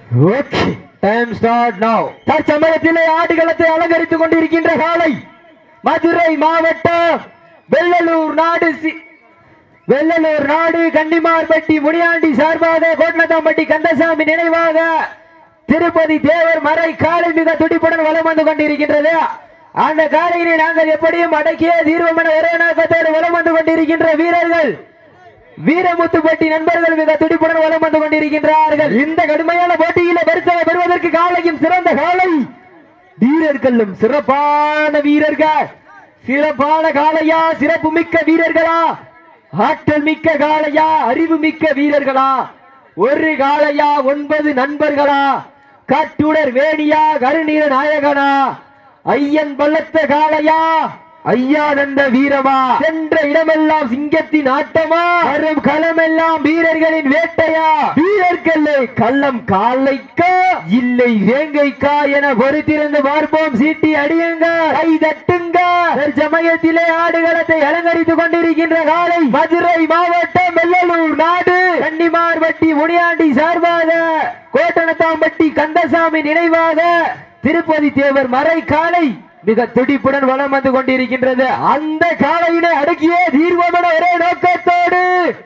okay time start நவ தற்சமயத்திலே ஆடுகளத்தை அலங்கரித்துக் கொண்டிருக்கின்ற காலை மதுரை மாவட்டம் வெள்ளலூர் நாடு சி- வெள்ளலூர் நாடு கன்னிமார்பட்டி முனியாண்டி சார்பாக கோட்னதாம்பட்டி கந்தசாமி நினைவாக திருப்பதி தேவர் மறை காலை மிக துடிப்புடன் வலம் வந்து கொண்டிருக்கின்றது அந்த காலையினை நாங்கள் எப்படியும் அடக்கிய தீர்வம் என ஒரே நோக்கத்தோடு வலம் வந்து கொண்டிருக்கின்ற வீரர்கள் வீரமுத்துப்பட்டி நண்பர்கள் மிக துடிப்புடன் வலம் வந்து கொண்டிருக்கின்றார்கள் இந்த கடுமையான போட்டியில பரிசனை பெறுவதற்கு காலையும் சிறந்த காலை வீரர்களும் சிறப்பான வீரர்கள் சிறப்பான காளையா சிறப்பு மிக்க வீரர்களா ஆற்றல் மிக்க காளையா அறிவு மிக்க வீரர்களா ஒரு காளையா ஒன்பது நண்பர்களா காட்டுடர் வேணியா கருநீர நாயகனா ஐயன் பள்ளத்த காளையா ஐயா நந்த வீரமா சென்ற இடமெல்லாம் சிங்கத்தின் ஆட்டமா வரும் களமெல்லாம் வீரர்களின் வேட்டையா வீரர்களே கள்ளம் காலைக்கா இல்லை வேங்கைக்கா என பொறுத்திருந்து பார்ப்போம் சீட்டி அடியுங்க கை தட்டுங்க சமயத்திலே ஆடுகளத்தை அலங்கரித்துக் கொண்டிருக்கின்ற காலை மதுரை மாவட்டம் வெள்ளலூர் நாடு கன்னிமார்பட்டி முனியாண்டி சார்பாக கோட்டனத்தாம்பட்டி கந்தசாமி நினைவாக திருப்பதி தேவர் மறை காலை மிக துடிப்புடன் வலம் வந்து கொண்டிருக்கின்றது அந்த காலையினை அடக்கிய தீர்வமன ஒரே நோக்கத்தோடு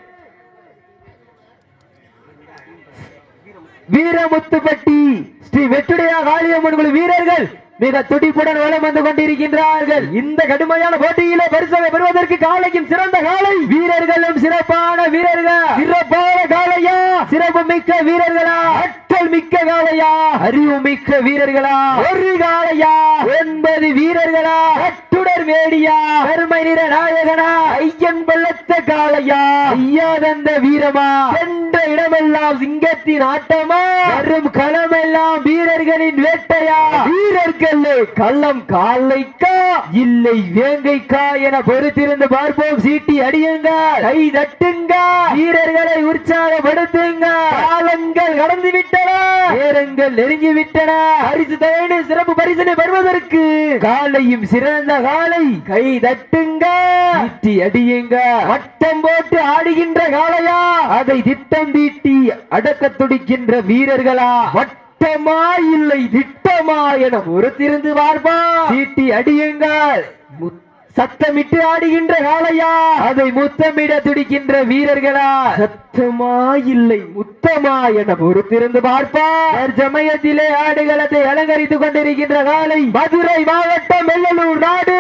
வீரமுத்துப்பட்டி ஸ்ரீ வெட்டுடையா காளியம்மன் குழு வீரர்கள் மிக துடிப்புடன் வலம் வந்து கொண்டிருக்கின்றார்கள் இந்த கடுமையான போட்டியிலே பரிசனை பெறுவதற்கு காலையும் சிறந்த காலை வீரர்களும் சிறப்பான வீரர்கள் சிறப்பான காளையா சிறப்பு மிக்க வீரர்களா ஆற்றல் மிக்க காளையா அறிவு மிக்க வீரர்களா ஒரு காளையா ஒன்பது வீரர்களா கட்டுடர் வேடியா கருமை நிற நாயகனா ஐயன் பள்ளத்த காளையா ஐயா தந்த வீரமா சென்ற இடமெல்லாம் சிங்கத்தின் ஆட்டமா வரும் களமெல்லாம் வீரர்களின் வேட்டையா வீரர்கள் கள்ளம் காலைக்கா இல்லை வேங்கைக்கா என பொறுத்திருந்து பார்ப்போம் சீட்டி அடியுங்க கை தட்டுங்க வீரர்களை உற்சாகப்படுத்துங்க காலங்கள் கடந்து விட்டன நேரங்கள் நெருங்கி விட்டன பரிசு தயனு சிறப்பு பரிசனை பெறுவதற்கு காலையும் சிறந்த காலை கை தட்டுங்க சீட்டி அடியுங்க வட்டம் போட்டு ஆடுகின்ற காளையா அதை திட்டம் தீட்டி அடக்க துடிக்கின்ற வீரர்களா வட்டமா இல்லை திட்டமா என பொறுத்திருந்து பார்ப்பா சீட்டி அடியுங்கள் முத்- சத்தமிட்டு ஆடுகின்ற காளையா அதை முத்தமிட துடிக்கின்ற வீரர்களா சத்தமா இல்லை முத்தமா என பொறுத்திருந்து பார்ப்பா சமயத்திலே ஆடுகளத்தை அலங்கரித்துக் கொண்டிருக்கின்ற காலை மதுரை மாவட்டம் வெள்ளலூர் நாடு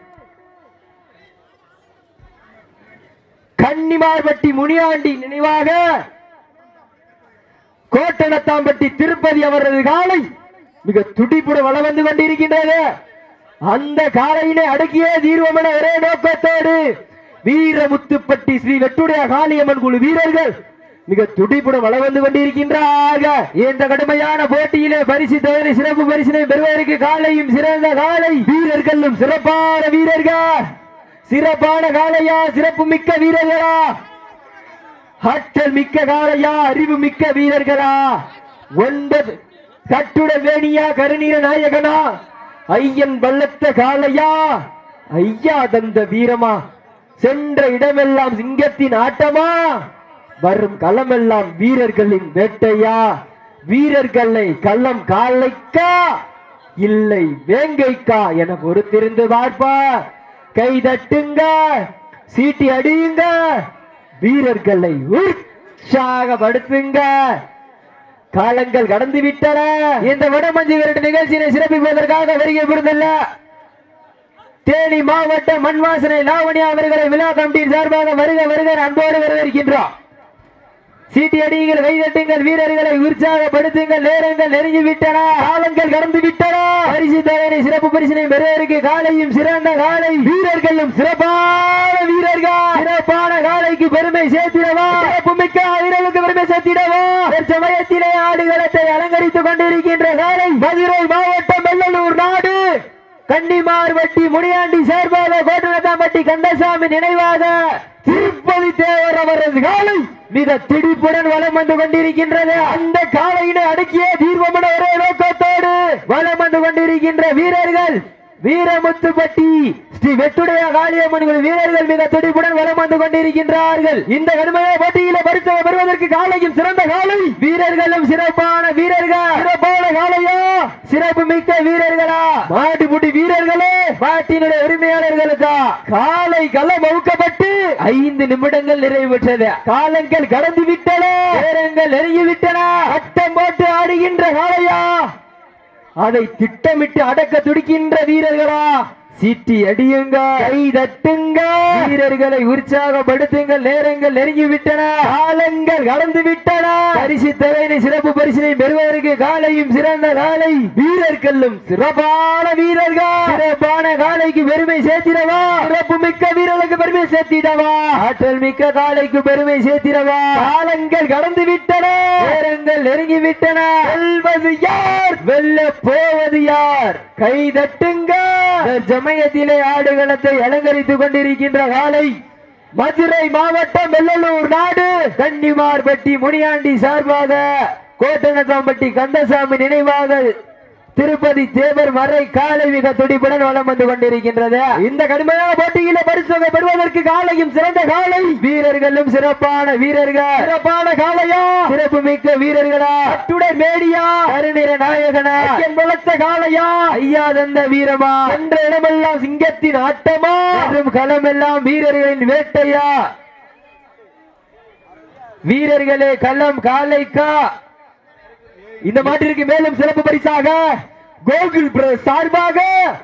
கன்னிமார்பட்டி முனியாண்டி நினைவாக கோட்டணத்தாம்பட்டி திருப்பதி அவரது காலை மிக துடிப்புட வளம் வந்து கொண்டிருக்கின்றது அந்த காலையினை அடக்கிய தீர்வமென ஒரே நோக்கத்தோடு வீரமுத்துப்பட்டி ஸ்ரீ வெட்டுடைய காளியம்மன் குழு வீரர்கள் மிக துடிப்புட வளம் வந்து கொண்டிருக்கின்றார்கள் இந்த கடுமையான போட்டியிலே பரிசு தவறி சிறப்பு பரிசினை பெறுவதற்கு காலையும் சிறந்த காலை வீரர்களும் சிறப்பான வீரர்கள் சிறப்பான காளையா சிறப்பு மிக்க வீரர்களா ஆற்றல் மிக்க காளையா அறிவு மிக்க வீரர்களா ஒன்பது கட்டுட வேணியா கருநீர நாயகனா ஐயன் பள்ளத்த காளையா ஐயா தந்த வீரமா சென்ற இடமெல்லாம் சிங்கத்தின் ஆட்டமா வரும் களமெல்லாம் வீரர்களின் வேட்டையா வீரர்களை களம் காலைக்கா இல்லை வேங்கைக்கா என பொறுத்திருந்து பார்ப்பா கை தட்டுங்க சீட்டி அடியுங்க வீரர்களை உற்சாகப்படுத்துங்க காலங்கள் கடந்து விட்டன இந்த வடமஞ்சு விரட்டு நிகழ்ச்சியினை சிறப்பிப்பதற்காக வருகை புரிந்துள்ள தேனி மாவட்ட மண்வாசனை லாவணியா அவர்களை விழா கமிட்டியின் சார்பாக வருக வருக என அன்போடு வரவேற்கின்றோம் சீட்டி அடியுங்கள் கைதட்டுங்கள் வீரர்களை உற்சாகப்படுத்துங்கள் நேரங்கள் நெருங்கி விட்டன காலங்கள் கடந்து விட்டன பரிசு தலைவனை சிறப்பு பரிசினை பெறுவதற்கு காலையும் சிறந்த காலை வீரர்களும் சிறப்பான வீரர்கள் சிறப்பான காலைக்கு பெருமை சேர்த்திடவா சிறப்பு மிக்க வீரர்களுக்கு பெருமை சேர்த்திடவா சமயத்திலே ஆடுகளத்தை அலங்கரித்துக் கொண்டிருக்கின்ற காலை மதுரை மாவட்டம் வெள்ளலூர் நாடு கன்னிமார்பட்டி முனியாண்டி சார்பாக கோட்டனத்தாம்பட்டி கந்தசாமி நினைவாக திருப்பதி தேவர் அவரது காலை மிக திடிப்புடன் வலம் வந்து கொண்டிருக்கின்றது அந்த காலையினை அடக்கிய தீர்வமன ஒரே நோக்கத்தோடு வலம் வந்து கொண்டிருக்கின்ற வீரர்கள் வீரமுத்துப்பட்டி ஸ்ரீ வெட்டுடைய காளியம்மன் வீரர்கள் மிக துடிப்புடன் வலம் வந்து கொண்டிருக்கின்றார்கள் இந்த கடுமையான போட்டியில பரிசை பெறுவதற்கு காலையும் சிறந்த காலை வீரர்களும் சிறப்பான வீரர்கள் சிறப்பான காலையா சிறப்பு மிக்க வீரர்களா மாட்டுப்புட்டி வீரர்களே மாட்டினுடைய உரிமையாளர்களுக்கா காலை களம் அவுக்கப்பட்டு ஐந்து நிமிடங்கள் நிறைவுற்றது காலங்கள் கடந்து விட்டன நேரங்கள் நெருங்கி விட்டன அட்டம் போட்டு ஆடுகின்ற காளையா அதை திட்டமிட்டு அடக்க துடிக்கின்ற வீரர்களா சீட்டி அடியுங்க கை தட்டுங்க வீரர்களை உற்சாகப்படுத்துங்கள் நேரங்கள் நெருங்கி விட்டன காலங்கள் கடந்து விட்டன பரிசு தொகையினை சிறப்பு பரிசினை பெறுவதற்கு காலையும் சிறந்த காலை வீரர்களும் சிறப்பான வீரர்கள் சிறப்பான காலைக்கு பெருமை சேர்த்திடவா சிறப்பு மிக்க வீரர்களுக்கு பெருமை சேர்த்திடவா ஆற்றல் மிக்க காலைக்கு பெருமை சேர்த்திடவா காலங்கள் கடந்து விட்டன நேரங்கள் நெருங்கி விட்டன வெல்வது யார் வெல்ல போவது யார் கை தட்டுங்க ஜமயத்திலே ஆடுகளத்தை அலங்கரித்துக் கொண்டிருக்கின்ற காலை மதுரை மாவட்டம் வெள்ளலூர் நாடு கன்னிமார்பட்டி முனியாண்டி சார்பாக கோட்டனத்தாம்பட்டி கந்தசாமி நினைவாக திருப்பதி தேவர் மறை காலை மிக துடிப்புடன் வலம் வந்து கொண்டிருக்கின்றது இந்த கடுமையான போட்டியில பரிசுகை பெறுவதற்கு காலையும் சிறந்த காலை வீரர்களும் சிறப்பான வீரர்கள் சிறப்பான காலையா சிறப்பு மிக்க வீரர்களா அத்துடன் மேடியா கருநிற நாயகனா என் பலத்த காலையா ஐயா தந்த வீரமா என்ற இடமெல்லாம் சிங்கத்தின் ஆட்டமா மற்றும் களமெல்லாம் வீரர்களின் வேட்டையா வீரர்களே களம் காலைக்கா இந்த மாட்டிற்கு மேலும் சிறப்பு பரிசாக கோகுல் பிரதர்ஸ் சார்பாக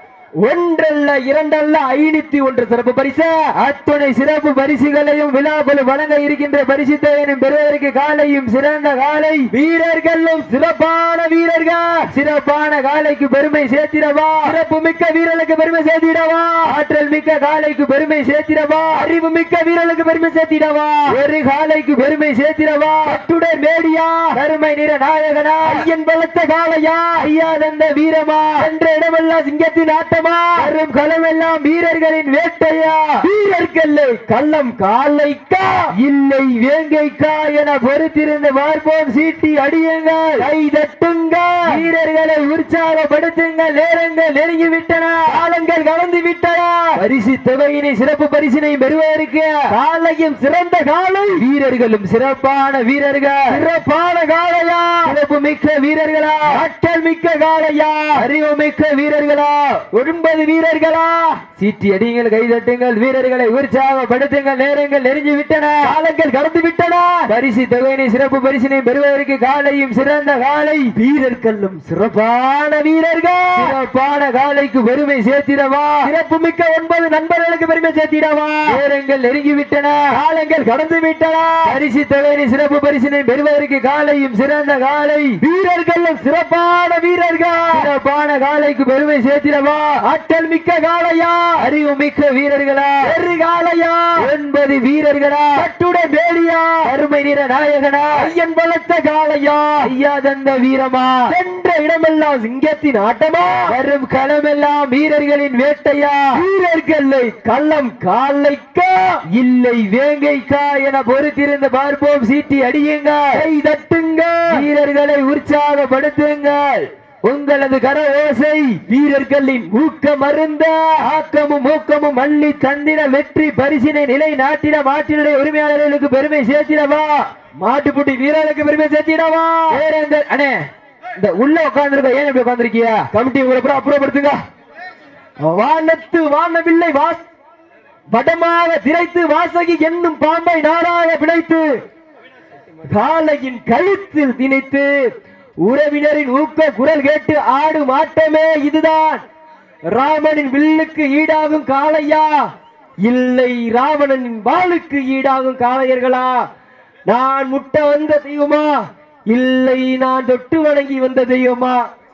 ஒன்றல்ல இரண்டல்ல ஐநூத்தி ஒன்று சிறப்பு பரிசு அத்துணை சிறப்பு பரிசுகளையும் விழாக்குழு வழங்க இருக்கின்ற பரிசு தொகையினும் பெறுவதற்கு காலையும் சிறந்த காலை வீரர்களும் சிறப்பான வீரர்கள் சிறப்பான காலைக்கு பெருமை சேர்த்திடவா சிறப்பு மிக்க வீரர்களுக்கு பெருமை சேர்த்திடவா ஆற்றல் மிக்க காலைக்கு பெருமை சேர்த்திடவா அறிவு மிக்க வீரர்களுக்கு பெருமை சேர்த்திடவா ஒரு காலைக்கு பெருமை சேர்த்திடவா அத்துடன் மேடியா கருமை நிற நாயகனா ஐயன் பலத்த காளையா ஐயா தந்த வீரமா என்ற இடமெல்லாம் சிங்கத்தின் ஆட்டமா வரும் களமெல்லாம் வீரர்களின் வேட்டையா வீரர்கள் கள்ளம் காலைக்கா இல்லை வேங்கைக்கா என பொறுத்திருந்து பார்ப்போம் சீட்டி அடியுங்கள் கை தட்டுங்க வீரர்களை உற்சாகப்படுத்துங்கள் நேரங்கள் நெருங்கி விட்டன காலங்கள் கலந்து விட்டன பரிசு தொகையினை சிறப்பு பரிசினை பெறுவதற்கு காலையும் சிறந்த காலை வீரர்களும் சிறப்பான வீரர்கள் சிறப்பான காலையா சிறப்பு மிக்க வீரர்களா ஆற்றல் மிக்க காலையா அறிவு மிக்க வீரர்களா ஒன்பது வீரர்களா சீட்டி அடிங்கள் கை தட்டுங்கள் வீரர்களை உற்சாகப்படுத்துங்கள் நேரங்கள் நெருங்கி விட்டன காலங்கள் கடந்து விட்டன பரிசு தொகையினை சிறப்பு பரிசினை பெறுவதற்கு காலையும் சிறந்த காலை வீரர்களும் சிறப்பான வீரர்கள் சிறப்பான காலைக்கு பெருமை சேர்த்திடவா சிறப்பு மிக்க ஒன்பது நண்பர்களுக்கு பெருமை சேர்த்திடவா நேரங்கள் நெருங்கி விட்டன காலங்கள் கடந்து விட்டன பரிசு தொகையினை சிறப்பு பரிசினை பெறுவதற்கு காலையும் சிறந்த காலை வீரர்களும் சிறப்பான வீரர்கள் சிறப்பான காலைக்கு பெருமை சேர்த்திடவா ஆற்றல் மிக்க காளையா அறிவு மிக்க வீரர்களா ஒரு காளையா ஒன்பது வீரர்களா கட்டுடன் வேலியா அருமை நிற நாயகனா ஐயன் பலத்த காளையா ஐயா தந்த வீரமா சென்ற இடமெல்லாம் சிங்கத்தின் ஆட்டமா வரும் களமெல்லாம் வீரர்களின் வேட்டையா வீரர்களை கள்ளம் காலைக்கா இல்லை வேங்கைக்கா என பொறுத்திருந்து பார்ப்போம் சீட்டி அடியுங்க கை தட்டுங்க வீரர்களை உற்சாகப்படுத்துங்கள் உங்களது கர ஓசை வீரர்களின் ஊக்கம் அருந்த ஆக்கமும் ஊக்கமும் அள்ளி தந்திட வெற்றி பரிசினை நிலை நாட்டிட மாட்டினுடைய உரிமையாளர்களுக்கு பெருமை சேர்த்திடவா மாட்டுப்புட்டி வீரர்களுக்கு பெருமை சேர்த்திடவா வேற அண்ணே இந்த உள்ள உட்கார்ந்துருக்க ஏன் இப்படி உட்கார்ந்துருக்கியா கமிட்டி உங்களை அப்புறம் அப்புறப்படுத்துங்க வானத்து வானவில்லை வாஸ் வடமாக திரைத்து வாசகி என்னும் பாம்பை நாராக பிழைத்து காலையின் கழுத்தில் திணித்து உறவினரின் ஊக்க குரல் கேட்டு ஆடும் ஆட்டமே இதுதான் ராமனின் வில்லுக்கு ஈடாகும் காளையா இல்லை ராவணனின் வாளுக்கு ஈடாகும் காளையர்களா நான் முட்ட வந்த தெய்வமா இல்லை நான் தொட்டு வணங்கி வந்த தெய்வமா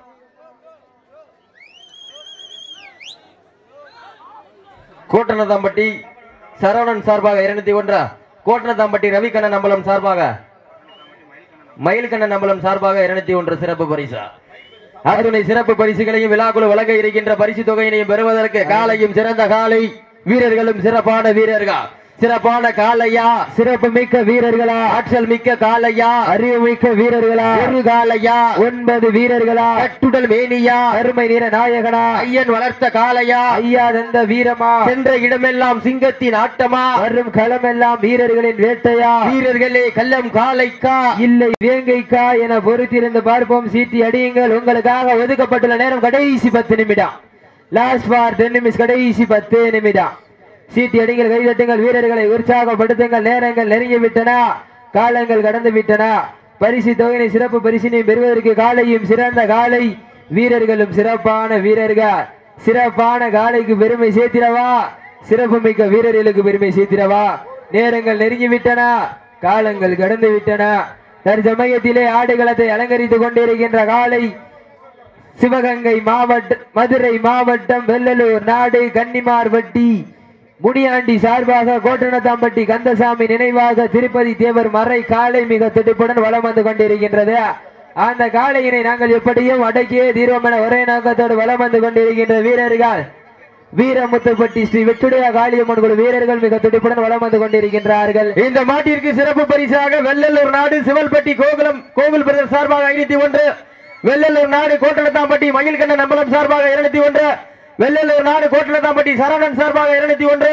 கோட்டனதாம்பட்டி சரவணன் சார்பாக இருநூத்தி ஒன்றா கோட்டனதாம்பட்டி ரவிகண்ணன் அம்பலம் சார்பாக மயில்கண்ணன் அம்பலம் சார்பாக இருநூத்தி ஒன்று சிறப்பு பரிசா அத்துணை சிறப்பு பரிசுகளையும் விழாக்குழு வழங்க இருக்கின்ற பரிசு தொகையினையும் பெறுவதற்கு காலையும் சிறந்த காலை வீரர்களும் சிறப்பான வீரர்கள் சிறப்பான காலையா சிறப்பு மிக்க வீரர்களா ஆற்றல் மிக்க காலையா அறிவு மிக்க வீரர்களா ஒரு காலையா ஒன்பது வீரர்களா கட்டுடல் மேனியா அருமை நிற நாயகனா ஐயன் வளர்த்த காலையா ஐயா தந்த வீரமா சென்ற இடமெல்லாம் சிங்கத்தின் ஆட்டமா வரும் களமெல்லாம் வீரர்களின் வேட்டையா வீரர்களே கள்ளம் காலைக்கா இல்லை வேங்கைக்கா என பொறுத்திருந்து பார்ப்போம் சீட்டி அடியுங்கள் உங்களுக்காக ஒதுக்கப்பட்டுள்ள நேரம் கடைசி பத்து நிமிடம் லாஸ்ட் ஃபார் டென் நிமிஷம் கடைசி பத்து நிமிடம் சீட்டி அடிங்கள் கைதட்டுங்கள் வீரர்களை உற்சாகப்படுத்துங்கள் நேரங்கள் நெருங்கி விட்டன காலங்கள் கடந்து விட்டன பரிசு தொகையினை சிறப்பு பரிசினை பெறுவதற்கு காலையும் சிறந்த காலை வீரர்களும் சிறப்பான வீரர்கள் சிறப்பான காலைக்கு பெருமை சேர்த்திடவா சிறப்பு மிக்க வீரர்களுக்கு பெருமை சேர்த்திடவா நேரங்கள் நெருங்கி விட்டன காலங்கள் கடந்து விட்டன தற்சமயத்திலே ஆடுகளத்தை அலங்கரித்துக் கொண்டிருக்கின்ற காலை சிவகங்கை மாவட்ட மதுரை மாவட்டம் வெள்ளலூர் நாடு கன்னிமார் வட்டி முனியாண்டி சார்பாக கோட்டனத்தாம்பட்டி கந்தசாமி நினைவாக திருப்பதி தேவர் மறை காலை மிக துடிப்புடன் வலம் வந்து கொண்டிருக்கின்றது அந்த காளையினை நாங்கள் எப்படியும் அடக்கியே தீர்வம் என ஒரே நோக்கத்தோடு வலம் வந்து கொண்டிருக்கின்ற வீரர்கள் வீரமுத்துப்பட்டி ஸ்ரீ வெட்டுடைய காளியம்மன் குழு வீரர்கள் மிக துடிப்புடன் வலம் வந்து கொண்டிருக்கின்றார்கள் இந்த மாட்டிற்கு சிறப்பு பரிசாக வெள்ளலூர் நாடு சிவல்பட்டி கோகுலம் கோவில் பிரதர் சார்பாக ஐநூத்தி ஒன்று வெள்ளலூர் நாடு கோட்டலத்தாம்பட்டி மயில்கண்ணன் அம்பலம் சார்பாக இருநூத்தி ஒன்று வெள்ளலூர் நாடு கோட்டலத்தாம்பட்டி சரவணன் சார்பாக இருநூத்தி ஒன்று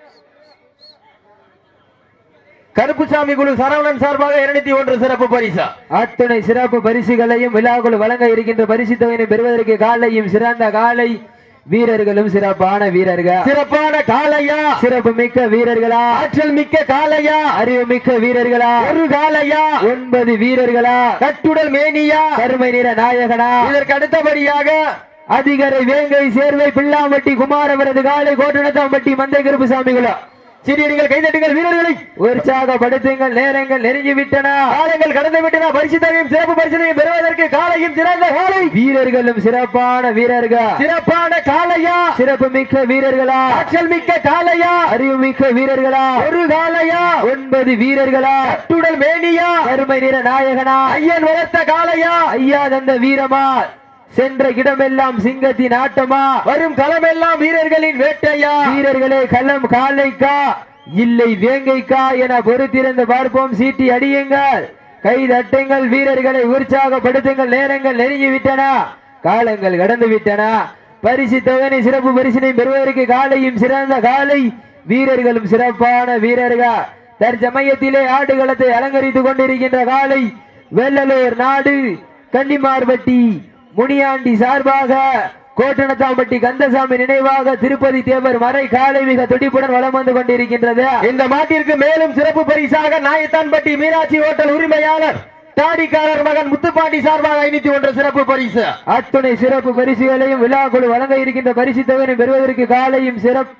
கருப்புசாமி குழு சரவணன் சார்பாக இருநூத்தி ஒன்று சிறப்பு பரிசா அத்துணை சிறப்பு பரிசுகளையும் விழாக்குள் வழங்க இருக்கின்ற பரிசு தொகையினை பெறுவதற்கு காலையும் சிறந்த காலை வீரர்களும் சிறப்பான வீரர்கள் சிறப்பான காளையா சிறப்பு மிக்க வீரர்களா ஆற்றல் மிக்க காளையா அறிவு மிக்க வீரர்களா ஒரு காளையா ஒன்பது வீரர்களா கட்டுடல் மேனியா கருமை நிற நாயகனா இதற்கு அடுத்தபடியாக அதிகரை வேங்கை சேர்வை பிள்ளாம்பட்டி குமாரவரது காலை கோட்டனத்தாம்பட்டி மந்தை கருப்புசாமிகளா சிறியடிகள் கைதட்டுங்கள் வீரர்களை உற்சாகப்படுத்துங்கள் நேரங்கள் நெருங்கி விட்டன காலங்கள் கடந்து விட்டன பரிசுத்தையும் சிறப்பு பரிசனையும் பெறுவதற்கு காலையும் சிறந்த காலை வீரர்களும் சிறப்பான வீரர்கள் சிறப்பான காளையா சிறப்பு மிக்க வீரர்களா ஆற்றல் மிக்க காளையா அறிவு மிக்க வீரர்களா ஒரு காளையா ஒன்பது வீரர்களா கட்டுடல் மேனியா கருமை நிற நாயகனா ஐயன் வளர்த்த காளையா ஐயா தந்த வீரமா சென்ற இடமெல்லாம் சிங்கத்தின் ஆட்டமா வரும் களமெல்லாம் வீரர்களின் வேட்டையா வீரர்களே களம் காலைக்கா இல்லை வேங்கைக்கா என பொறுத்திருந்து பார்ப்போம் சீட்டி அடியுங்கள் கை தட்டுங்கள் வீரர்களை உற்சாகப்படுத்துங்கள் நேரங்கள் நெருங்கி விட்டன காலங்கள் கடந்து விட்டன பரிசு தொகை சிறப்பு பரிசினை பெறுவதற்கு காலையும் சிறந்த காலை வீரர்களும் சிறப்பான வீரர்கள் தற்சமயத்திலே ஆடுகளத்தை அலங்கரித்துக் கொண்டிருக்கின்ற காலை வெள்ளலூர் நாடு கன்னிமார்பட்டி முனியாண்டி சார்பாக கோட்டனத்தாம்பட்டி கந்தசாமி நினைவாக திருப்பதி தேவர் மறை காலை மிக துடிப்புடன் வலம் வந்து கொண்டிருக்கின்றது இந்த மாட்டிற்கு மேலும் சிறப்பு பரிசாக நாயத்தான்பட்டி மீனாட்சி ஹோட்டல் உரிமையாளர் தாடிக்காரர் மகன் முத்துப்பாண்டி சார்பாக ஐநூத்தி ஒன்று சிறப்பு பரிசு அத்துணை சிறப்பு பரிசுகளையும் விழாக்குழு வழங்க இருக்கின்ற பரிசு தொகையை பெறுவதற்கு காலையும் சிறப்பு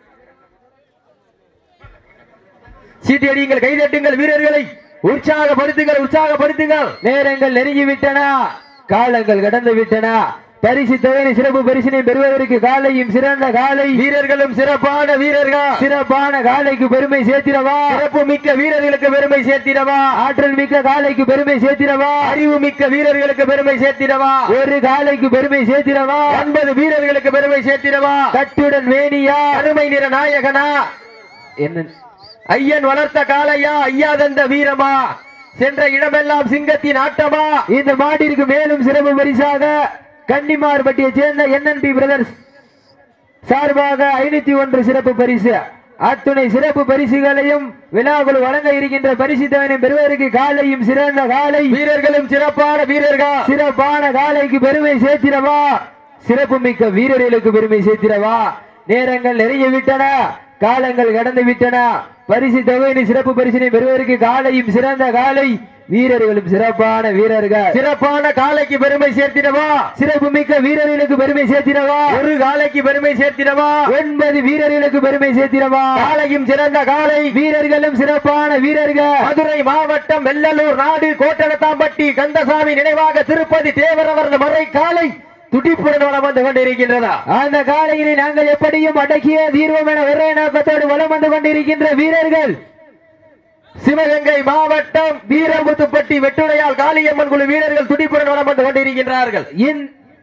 சீட்டி அடியுங்கள் கைதட்டுங்கள் வீரர்களை உற்சாகப்படுத்துங்கள் உற்சாகப்படுத்துங்கள் நேரங்கள் நெருங்கி விட்டன காலங்கள் கடந்து விட்டன பரிசு தொகை சிறப்பு பரிசினை பெறுவதற்கு காலையும் சிறந்த காலை வீரர்களும் சிறப்பான வீரர்கள் சிறப்பான காலைக்கு பெருமை சேர்த்திடவா சிறப்பு மிக்க வீரர்களுக்கு பெருமை சேர்த்திடவா ஆற்றல் மிக்க காலைக்கு பெருமை சேர்த்திடவா அறிவு மிக்க வீரர்களுக்கு பெருமை சேர்த்திடவா ஒரு காலைக்கு பெருமை சேர்த்திடவா ஒன்பது வீரர்களுக்கு பெருமை சேர்த்திடவா கட்டுடன் வேணியா அருமை நிற நாயகனா என்ன ஐயன் வளர்த்த காளையா ஐயா தந்த வீரமா சென்ற இடமெல்லாம் சிங்கத்தின் ஆட்டமா இந்த மாட்டிற்கு மேலும் சிறப்பு பரிசாக கன்னிமார்பட்டியை சேர்ந்த என்என்பி பிரதர்ஸ் சார்பாக ஐநூத்தி ஒன்று சிறப்பு பரிசு அத்துணை சிறப்பு பரிசுகளையும் விழாக்குழு வழங்க இருக்கின்ற பரிசு தொகையை பெறுவதற்கு காலையும் சிறந்த காலை வீரர்களும் சிறப்பான வீரர்கள் சிறப்பான காலைக்கு பெருமை சேர்த்திடவா சிறப்பு மிக்க வீரர்களுக்கு பெருமை சேர்த்திடவா நேரங்கள் நெருங்கி விட்டன காலங்கள் கடந்து விட்டன பரிசு தொகையினை சிறப்பு பரிசினை பெறுவதற்கு காலையும் சிறந்த காலை வீரர்களும் சிறப்பான வீரர்கள் சிறப்பான காளைக்கு பெருமை சேர்த்திடவா சிறப்பு மிக்க வீரர்களுக்கு பெருமை சேர்த்திடவா ஒரு காளைக்கு பெருமை சேர்த்திடவா ஒன்பது வீரர்களுக்கு பெருமை சேர்த்திடவா காளையும் சிறந்த காளை வீரர்களும் சிறப்பான வீரர்கள் மதுரை மாவட்டம் வெள்ளலூர் நாடு கோட்டனத்தாம்பட்டி கந்தசாமி நினைவாக திருப்பதி தேவரவரது மறை காலை துடிப்புடன் வளம் வந்து கொண்டிருக்கின்றதா அந்த காலையினை நாங்கள் எப்படியும் அடக்கிய தீர்வோம் என ஒரே நோக்கத்தோடு வலம் வந்து கொண்டிருக்கின்ற வீரர்கள் சிவகங்கை மாவட்டம் வீரமுத்துப்பட்டி வெட்டுடையால் காளியம்மன் குழு வீரர்கள் துடிப்புடன் வளம் வந்து கொண்டிருக்கின்றார்கள் இந்-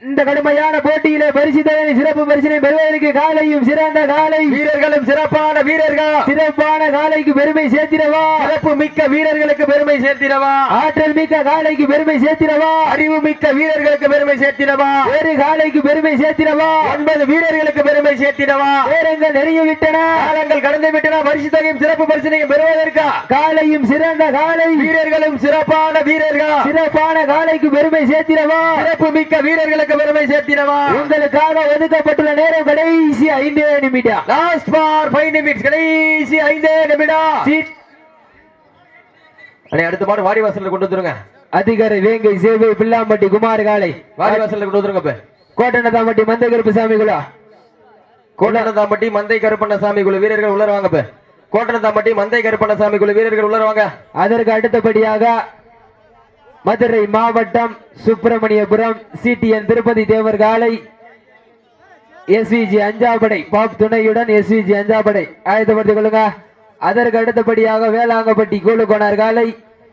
இந்த கடுமையான போட்டியிலே பரிசு தொகை சிறப்பு பரிசினை பெறுவதற்கு காலையும் சிறந்த காலை வீரர்களும் சிறப்பான வீரர்கள் சிறப்பான காலைக்கு பெருமை சேர்த்திடவா சிறப்பு மிக்க வீரர்களுக்கு பெருமை சேர்த்திடவா ஆற்றல் மிக்க காலைக்கு பெருமை சேர்த்திடவா அறிவு மிக்க வீரர்களுக்கு பெருமை சேர்த்திடவா வேறு காலைக்கு பெருமை சேர்த்திடவா ஒன்பது வீரர்களுக்கு பெருமை சேர்த்திடவா நேரங்கள் நெருங்கி விட்டன காலங்கள் கடந்து விட்டன பரிசு தொகையும் சிறப்பு பரிசனையும் பெறுவதற்கா காலையும் சிறந்த காலை வீரர்களும் சிறப்பான வீரர்கள் சிறப்பான காலைக்கு பெருமை சேர்த்திடவா சிறப்பு மிக்க வீரர்களுக்கு பெருமை சேர்த்திடவா உங்களுக்காக ஒதுக்கப்பட்டுள்ள நேரம் கடைசி ஐந்து நிமிடம் லாஸ்ட் ஃபார் ஃபைவ் நிமிட்ஸ் கடைசி ஐந்தே நிமிடம் சீட் அண்ணே, அடுத்த மாடு வாடி வாசல்ல கொண்டு வந்துருங்க அதிகாரி வேங்கை சேவை பில்லாம்பட்டி குமார் காலை வாடி வாசல்ல கொண்டு வந்துருங்க இப்ப கோட்டனதாம்பட்டி மந்த கருப்பு சாமி குலா கோட்டனதாம்பட்டி மந்தை கருப்பண்ணசாமி குழு வீரர்கள் உள்ளர வாங்க இப்ப கோட்டனதாம்பட்டி மந்தை கருப்பண்ணசாமி குழு வீரர்கள் உள்ளர வாங்க அதற்கு அடுத்தபடியாக மதுரை மாவட்டம் சுப்பிரமணியபுரம் சிடிஎன் திருப்பதி தேவர் காலை எஸ்விஜி அஞ்சாபடை பாப் துணையுடன் எஸ்விஜி அஞ்சாபடை ஆயத்தப்படுத்திக் கொள்ளுங்க அதற்கு அடுத்தபடியாக வேளாங்கப்பட்டி கூலுக்கோனார் காலை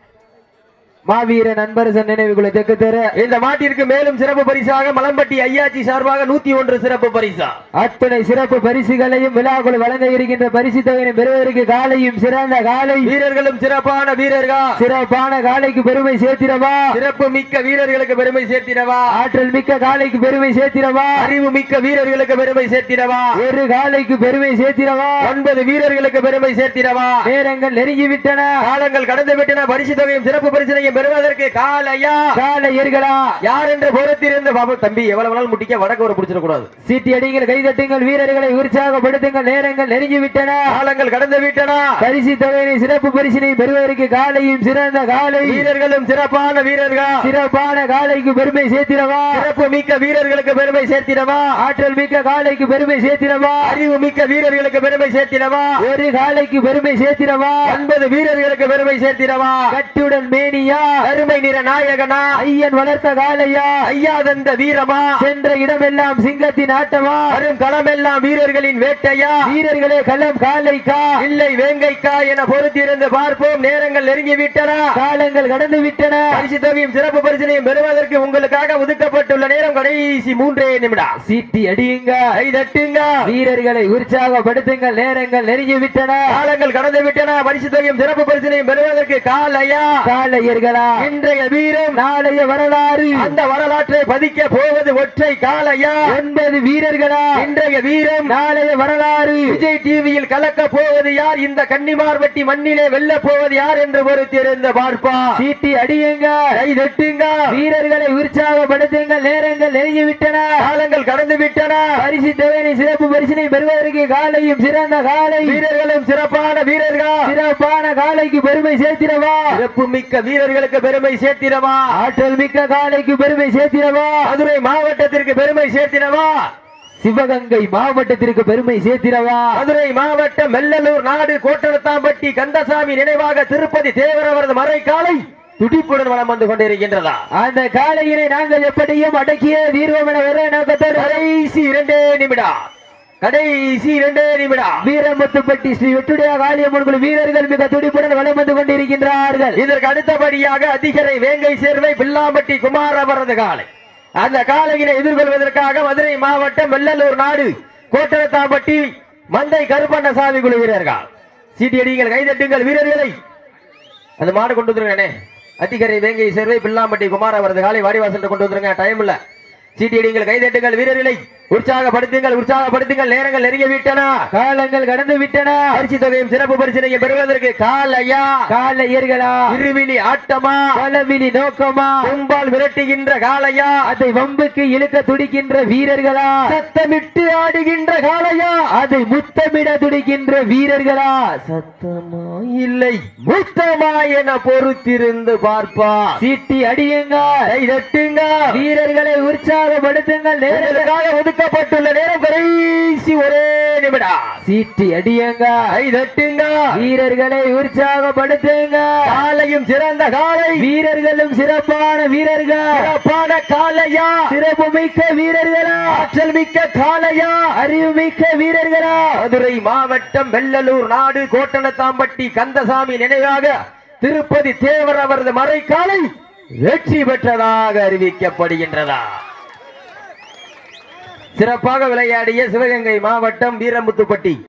மாவீர நண்பரசன் நினைவுக்குள்ள தெற்கு தெரு இந்த மாட்டிற்கு மேலும் சிறப்பு பரிசாக மலம்பட்டி ஐயாச்சி சார்பாக நூத்தி ஒன்று சிறப்பு பரிசா அத்தனை சிறப்பு பரிசுகளையும் விழாக்குள் வழங்க இருக்கின்ற பரிசு தொகையை பெறுவதற்கு காலையும் சிறந்த காலை வீரர்களும் சிறப்பான வீரர்கள் சிறப்பான காலைக்கு பெருமை சேர்த்திடவா சிறப்பு மிக்க வீரர்களுக்கு பெருமை சேர்த்திடவா ஆற்றல் மிக்க காலைக்கு பெருமை சேர்த்திடவா அறிவு மிக்க வீரர்களுக்கு பெருமை சேர்த்திடவா ஒரு காலைக்கு பெருமை சேர்த்திடவா ஒன்பது வீரர்களுக்கு பெருமை சேர்த்திடவா நேரங்கள் நெருங்கிவிட்டன காலங்கள் கடந்து விட்டன பரிசு தொகையும் சிறப்பு பரிசனையும் பெறுவதற்கு காலையா காலையர்களா யார் என்று பொறுத்திருந்து பாபு தம்பி எவ்வளவு நாள் முட்டிக்க வடக்கு ஒரு பிடிச்சிடக்கூடாது சீட்டி அடிங்கள் கைதட்டுங்கள் வீரர்களை உற்சாகப்படுத்துங்கள் நேரங்கள் நெருங்கிவிட்டன காலங்கள் கடந்து விட்டன பரிசு தொகையினை சிறப்பு பரிசினை பெறுவதற்கு காலையும் சிறந்த காலை வீரர்களும் சிறப்பான வீரர்கள் சிறப்பான காலைக்கு பெருமை சேர்த்திடவா சிறப்பு மிக்க வீரர்களுக்கு பெருமை சேர்த்திடவா ஆற்றல் மிக்க காலைக்கு பெருமை சேர்த்திடவா அறிவு மிக்க வீரர்களுக்கு பெருமை சேர்த்திடவா ஒரு காலைக்கு பெருமை சேர்த்திடவா ஒன்பது வீரர்களுக்கு பெருமை சேர்த்திடவா கட்டுடன் மேனியா அருமை நிற நாயகனா ஐயன் வளர்த்த காலையா ஐயாதந்த வீரமா சென்ற இடமெல்லாம் சிங்கத்தின் ஆட்டமா வரும் களமெல்லாம் வீரர்களின் வேட்டையா வீரர்களே களம் காலைக்கா இல்லை வேங்கைக்கா என பொறுத்திருந்து பார்ப்போம் நேரங்கள் நெருங்கி விட்டன காலங்கள் கடந்து விட்டன பரிசு தொகையும் சிறப்பு பரிசனையும் பெறுவதற்கு உங்களுக்காக ஒதுக்கப்பட்டுள்ள நேரம் கடைசி மூன்றே நிமிடம் சீட்டி அடியுங்க கை தட்டுங்க வீரர்களை உற்சாகப்படுத்துங்கள் நேரங்கள் நெருங்கி விட்டன காலங்கள் கடந்து விட்டன பரிசு தொகையும் சிறப்பு பரிசனையும் பெறுவதற்கு காலையா காலையர்களா இன்றைய வீரம் நாளைய வரலாறு அந்த வரலாற்றை பதிக்க போவது ஒற்றை காலையா ஒன்பது வீரர்களா இன்றைய வீரம் நாளைய வரலாறு விஜய் டிவியில் கலக்க போவது யார் இந்த கன்னிமார்வட்டி மண்ணிலே வெல்ல போவது யார் என்று பொறுத்திருந்து பார்ப்பா சீட்டி அடியுங்க கை தட்டுங்க வீரர்களை உற்சாகப்படுத்துங்கள் நேரங்கள் நெருங்கி விட்டன காலங்கள் கடந்து விட்டன பரிசு தேவையை சிறப்பு பரிசினை பெறுவதற்கு காலையும் சிறந்த காலை வீரர்களும் சிறப்பான வீரர்கள் சிறப்பான காலைக்கு பெருமை சேர்த்திடவா சிறப்பு மிக்க வீரர்களுக்கு பெருமை சேர்த்திடவா ஆற்றல் மிக்க காலைக்கு பெருமை சேர்த்திடவா மதுரை மாவட்டத்திற்கு பெருமை சேர்த்திடவா சிவகங்கை மாவட்டத்திற்கு பெருமை சேர்த்திடவா மதுரை மாவட்டம் மெல்லலூர் நாடு கோட்டனத்தாம்பட்டி கந்தசாமி நினைவாக திருப்பதி தேவர் அவரது மறைக்காலை துடிப்புடன் வளம் வந்து கொண்டிருக்கின்றதா அந்த காலையினை நாங்கள் எப்படியும் அடக்கிய தீர்வோம் என ஒரே நோக்கத்தோடு கடைசி இரண்டே நிமிடம் கடைசி இரண்டே நிமிடம் வீரமுத்துப்பட்டி ஸ்ரீ வெட்டுடைய காளியம்மன் குழு வீரர்கள் மிக துடிப்புடன் வலம் வந்து கொண்டிருக்கின்றார்கள் இதற்கு அடுத்தபடியாக அதிகரை வேங்கை சேர்வை பில்லாம்பட்டி குமார் அவரது காலை அந்த காலையினை எதிர்கொள்வதற்காக மதுரை மாவட்டம் வெள்ளலூர் நாடு கோட்டரத்தாம்பட்டி மந்தை கருப்பண்ணசாமி குழு வீரர்கள் சீட்டியடிங்கள் கைதட்டுங்கள் வீரர்களை அந்த மாடு கொண்டு வந்துருங்க அதிகரை வேங்கை சேர்வை பில்லாம்பட்டி குமார் அவரது காலை வாடிவாசல் கொண்டு வந்துருங்க டைம் இல்ல சீட்டியடிங்கள் கைதட்டுங்கள் வீரர்களை உற்சாகப்படுத்துங்கள் உற்சாகப்படுத்துங்கள் நேரங்கள் நெருங்கி விட்டன காலங்கள் கடந்து விட்டன பரிசு தொகையும் சிறப்பு பரிசனையும் பெறுவதற்கு காலையா காலையர்களா இருவிழி ஆட்டமா பலவிழி நோக்கமா கும்பால் விரட்டுகின்ற காளையா அதை வம்புக்கு இழுக்க துடிக்கின்ற வீரர்களா சத்தமிட்டு ஆடுகின்ற காளையா அதை முத்தமிட துடிக்கின்ற வீரர்களா சத்தமா இல்லை முத்தமா என பொறுத்திருந்து பார்ப்பா சீட்டி அடியுங்க கை தட்டுங்க வீரர்களை உற்சாகப்படுத்துங்கள் நேரங்கள் நேரத்துக்காக ஒதுக்கப்பட்டுள்ள நேரம் கடைசி ஒரே நிமிடம் சீட்டி அடியுங்க கை தட்டுங்க வீரர்களை உற்சாகப்படுத்துங்க காலையும் சிறந்த காலை வீரர்களும் சிறப்பான வீரர்கள் சிறப்பான காளையா சிறப்பு மிக்க வீரர்களா ஆற்றல் மிக்க காளையா அறிவு மிக்க வீரர்களா மதுரை மாவட்டம் வெள்ளலூர் நாடு கோட்டனத்தாம்பட்டி கந்தசாமி நினைவாக திருப்பதி தேவர் அவரது மறைக்காலை வெற்றி பெற்றதாக அறிவிக்கப்படுகின்றதா சிறப்பாக விளையாடிய சிவகங்கை மாவட்டம் வீரமுத்துப்பட்டி